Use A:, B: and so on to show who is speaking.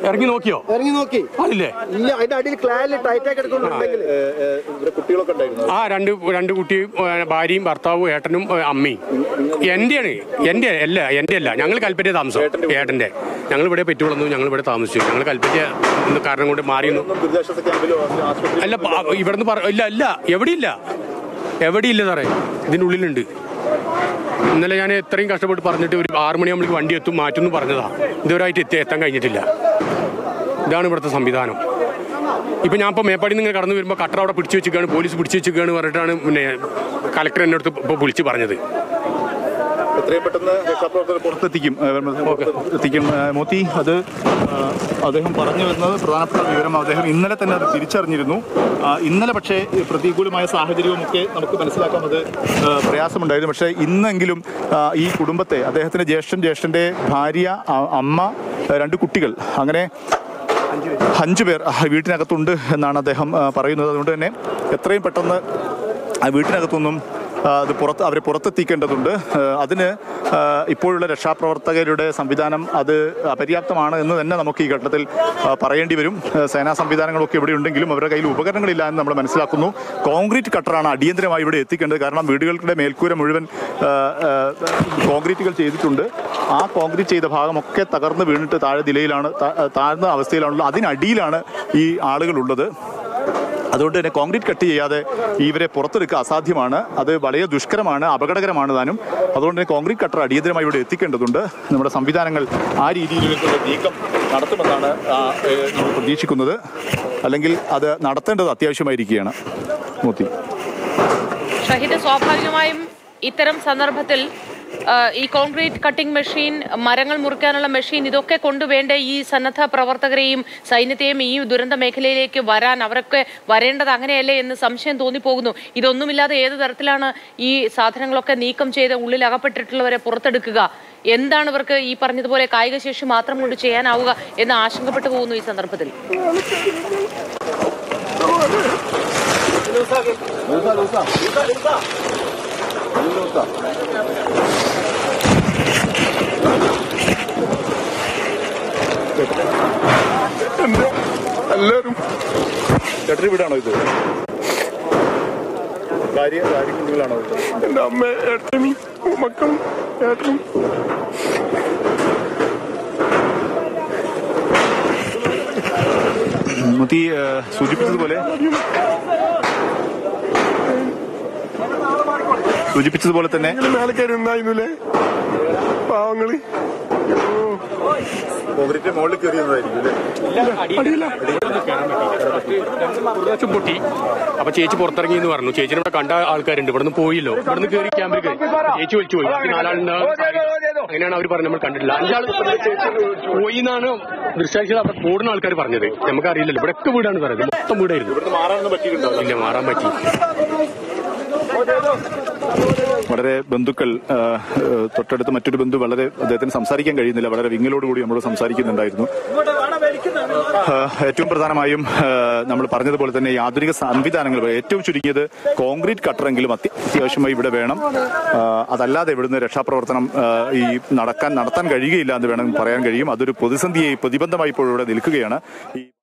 A: ഇറങ്ങി നോക്കിയോ
B: ഇറങ്ങി നോക്കി
A: ആളില്ലേ
B: ഇല്ല അതിന്റെ അടിയിൽ ക്ലാരിൽ ടൈറ്റ് ആക്കി എടുക്കുന്നുണ്ടെങ്കിൽ
C: ഇവരെ കുട്ടികളൊക്കെ ഉണ്ടായിരുന്നു
A: ആ രണ്ട് രണ്ട് കുട്ടി ഏ, ഭാര്യയും ഭർത്താവും ഏട്ടനും ഏ, അമ്മയും എന്റെയാണ് എന്റെ അല്ല എന്റെ അല്ല ഞങ്ങൾ കൽപ്പറ്റ താമസം ഏട്ടന്റെ ഞങ്ങൾ ഇവിടെ പെറ്റുവളർന്നു ഞങ്ങൾ ഇവിടെ താമസിച്ചു ഞങ്ങൾ കൽപ്പറ്റ എന്ന കാരണം കൊണ്ട് മാറിയെന്നു
C: ഒന്നും ദുരിതാശ്വാസ ക്യാമ്പിലോ ആശുപത്രി
A: അല്ല പ- ഇവിടുന്ന് പറ ഇല്ല ഇല്ല എവിടെയില്ല എവിടെയില്ല സാറേ ഇതിനുള്ളിലുണ്ട് ഇന്നലെ ഞാൻ എത്രയും കഷ്ടപ്പെട്ട് പറഞ്ഞിട്ട് ഒരു ആറു മണിയാകുമ്പോഴേക്ക് വണ്ടി എത്തും മാറ്റുമെന്ന് പറഞ്ഞതാ ഇതുവരായിട്ട് എത്തി എത്താൻ കഴിഞ്ഞിട്ടില്ല ഇതാണ് ഇവിടുത്തെ സംവിധാനം ഇപ്പൊ ഞാൻ ഇപ്പൊ മേപ്പാടി നിന്ന് കടന്നു വരുമ്പോൾ കട്ടർ അവിടെ പിടിച്ചു വെച്ചിരിക്കുകയാണ് പോലീസ് പിടിച്ചു വെച്ചിരിക്കുകയാണ് പറഞ്ഞിട്ടാണ് പിന്നെ കലക്ടർ എന്നെ അടുത്ത് ഇപ്പോൾ വിളിച്ച് പറഞ്ഞത്
C: എത്രയും പെട്ടെന്ന് രക്ഷാപ്രവർത്തകർ പുറത്തെത്തിക്കും എത്തിക്കും ഏഹ് മോത്തി അത് ഏഹ് അദ്ദേഹം പറഞ്ഞു വരുന്നത് പ്രധാനപ്പെട്ട വിവരം അദ്ദേഹം ഇന്നലെ തന്നെ അത് തിരിച്ചറിഞ്ഞിരുന്നു ആ, ഇന്നലെ പക്ഷേ ഈ പ്രതികൂലമായ സാഹചര്യവും ഒക്കെ നമുക്ക് മനസ്സിലാക്കാൻ അത് ഏഹ് പ്രയാസമുണ്ടായിരുന്നു പക്ഷേ ഇന്നെങ്കിലും ആ, ഈ കുടുംബത്തെ അദ്ദേഹത്തിന്റെ ജ്യേഷ്ഠൻ ജ്യേഷ്ഠന്റെ ഭാര്യ ആ, അമ്മ ഏഹ് രണ്ട് കുട്ടികൾ അങ്ങനെ അഞ്ചു പേർ ആ, വീട്ടിനകത്തുണ്ട് എന്നാണ് അദ്ദേഹം ആ, പറയുന്നത് അതുകൊണ്ട് തന്നെ എത്രയും പെട്ടെന്ന് ആ വീട്ടിനകത്തൊന്നും ആ, അത് പുറത്ത് അവരെ പുറത്തെത്തിക്കേണ്ടതുണ്ട് ആ, അതിന് ആ, ഇപ്പോഴുള്ള രക്ഷാപ്രവർത്തകരുടെ സംവിധാനം അത് അപര്യാപ്തമാണ് എന്ന് തന്നെ നമുക്ക് ഈ ഘട്ടത്തിൽ ആ, പറയേണ്ടി വരും ആ, സേനാ സംവിധാനങ്ങളൊക്കെ ഇവിടെ ഉണ്ടെങ്കിലും അവരുടെ കയ്യിൽ ഉപകരണങ്ങളില്ല എന്ന് നമ്മൾ മനസ്സിലാക്കുന്നു കോൺക്രീറ്റ് കട്ടറാണ് അടിയന്തരമായി ഇവിടെ എത്തിക്കേണ്ടത് കാരണം വീടുകളുടെ മേൽക്കൂര മുഴുവൻ ആ, ആ, കോൺക്രീറ്റുകൾ ചെയ്തിട്ടുണ്ട് ആ കോൺക്രീറ്റ് ചെയ്ത ഭാഗമൊക്കെ തകർന്ന് വീണിട്ട് താഴെ നിലയിലാണ് താ- താഴ്ന്ന അവസ്ഥയിലാണുള്ളത് അതിനടിയിലാണ് ഈ ആളുകളുള്ളത് അതുകൊണ്ട് തന്നെ കോൺക്രീറ്റ് കട്ട് ചെയ്യാതെ ഇവരെ പുറത്തെടുക്കുക അസാധ്യമാണ് അത് വളരെ ദുഷ്കരമാണ് അപകടകരമാണ് താനും അതുകൊണ്ട് തന്നെ കോൺക്രീറ്റ് കട്ടർ അടിയന്തരമായി ഇവിടെ എത്തിക്കേണ്ടതുണ്ട് നമ്മുടെ സംവിധാനങ്ങൾ ആ രീതിയിലുള്ള നീക്കം നടത്തുമെന്നാണ് ആ, ഏ, നമ്മൾ പ്രതീക്ഷിക്കുന്നത് അല്ലെങ്കിൽ അത് നടത്തേണ്ടത് അത്യാവശ്യമായിരിക്കുകയാണ് മൂത്തി
D: ഷഹീദ് സ്വാഭാവികമായും ഇത്തരം സന്ദർഭത്തിൽ ആ, ഈ കോൺക്രീറ്റ് കട്ടിംഗ് മെഷീൻ മരങ്ങൾ മുറിക്കാനുള്ള മെഷീൻ ഇതൊക്കെ കൊണ്ടുവേണ്ട ഈ സന്നദ്ധ പ്രവർത്തകരെയും സൈന്യത്തെയും ഈ ദുരന്ത മേഖലയിലേക്ക് വരാൻ അവരൊക്കെ വരേണ്ടത് അങ്ങനെയല്ലേ എന്ന് സംശയം തോന്നിപ്പോകുന്നു ഇതൊന്നുമില്ലാതെ ഏത് തരത്തിലാണ് ഈ സാധനങ്ങളൊക്കെ നീക്കം ചെയ്ത് ഉള്ളിൽ അകപ്പെട്ടിട്ടുള്ളവരെ പുറത്തെടുക്കുക എന്താണ് ഇവർക്ക് ഈ പറഞ്ഞതുപോലെ കായിക ശേഷി മാത്രം കൊണ്ട് ചെയ്യാനാവുക എന്ന് ആശങ്കപ്പെട്ടു പോകുന്നു ഈ സന്ദർഭത്തിൽ
C: എല്ലാവരും ചേട്ടൻ്റെ വീടാണോ ഇത് ഭാര്യ ഭാര്യ കുട്ടികളാണോ ഇത്
E: എൻ്റെ അമ്മ ഏട്ടനും മക്കളും ഏട്ടനും
C: മുത്തി ഏഹ്, സൂചിപ്പിച്ചതുപോലെ സൂചിപ്പിച്ചതുപോലെ തന്നെ
E: ഞങ്ങൾ മേലെ കയറി നിന്നായിരുന്നില്ലേ പാവങ്ങള്
C: കോൺക്രീറ്റ് മുകളിൽ കയറിയതായിരിക്കും
E: അടിയില്ല
A: കുറച്ചും പൊട്ടി അപ്പൊ ചേച്ചി പുറത്തിറങ്ങി എന്ന് പറഞ്ഞു ചേച്ചിനെ ഇവിടെ കണ്ട ആൾക്കാരുണ്ട് ഇവിടുന്ന് പോയില്ലോ ഇവിടുന്ന് കയറി ക്യാമ്പിൽ കയറി ചേച്ചി വലിച്ചു പോയി ബാക്കി നാലാളുണ്ടാവും അങ്ങനെയാണ് അവർ പറഞ്ഞത് നമ്മൾ കണ്ടിട്ടില്ല അഞ്ചാൾ പോയി എന്നാണ് ദൃശ്യാക്ഷികൾ അവിടെ കൂടുന്ന ആൾക്കാർ പറഞ്ഞത് നമുക്കറിയില്ലല്ലോ ഇവിടെ ഒക്കെ വീടാണ് പറയുന്നത് മൊത്തം വീടായിരുന്നു
C: ഇവിടുന്ന് മാറാനൊന്നും പറ്റിയിട്ടുണ്ടോ
A: ഇല്ല മാറാൻ പറ്റി
C: വളരെ ബന്ധുക്കൾ ആ, ആ, തൊട്ടടുത്ത് മറ്റൊരു ബന്ധു വളരെ അദ്ദേഹത്തിന് സംസാരിക്കാൻ കഴിയുന്നില്ല വളരെ വിങ്ങലോടുകൂടി നമ്മളോട് സംസാരിക്കുന്നുണ്ടായിരുന്നു ആ, ഏറ്റവും പ്രധാനമായും ആ, നമ്മൾ പറഞ്ഞതുപോലെ തന്നെ ഈ ആധുനിക സംവിധാനങ്ങൾ ഏറ്റവും ചുരുങ്ങിയത് കോൺക്രീറ്റ് കട്ടറെങ്കിലും അത്യ- അത്യാവശ്യമായി ഇവിടെ വേണം ആ, അതല്ലാതെ ഇവിടുന്ന് രക്ഷാപ്രവർത്തനം ആ, ഈ നടക്കാൻ നടത്താൻ കഴിയുകയില്ല എന്ന് വേണം പറയാൻ കഴിയും അതൊരു പ്രതിസന്ധിയെ പ്രതിബന്ധമായി ഇപ്പോൾ ഇവിടെ നിൽക്കുകയാണ് ഈ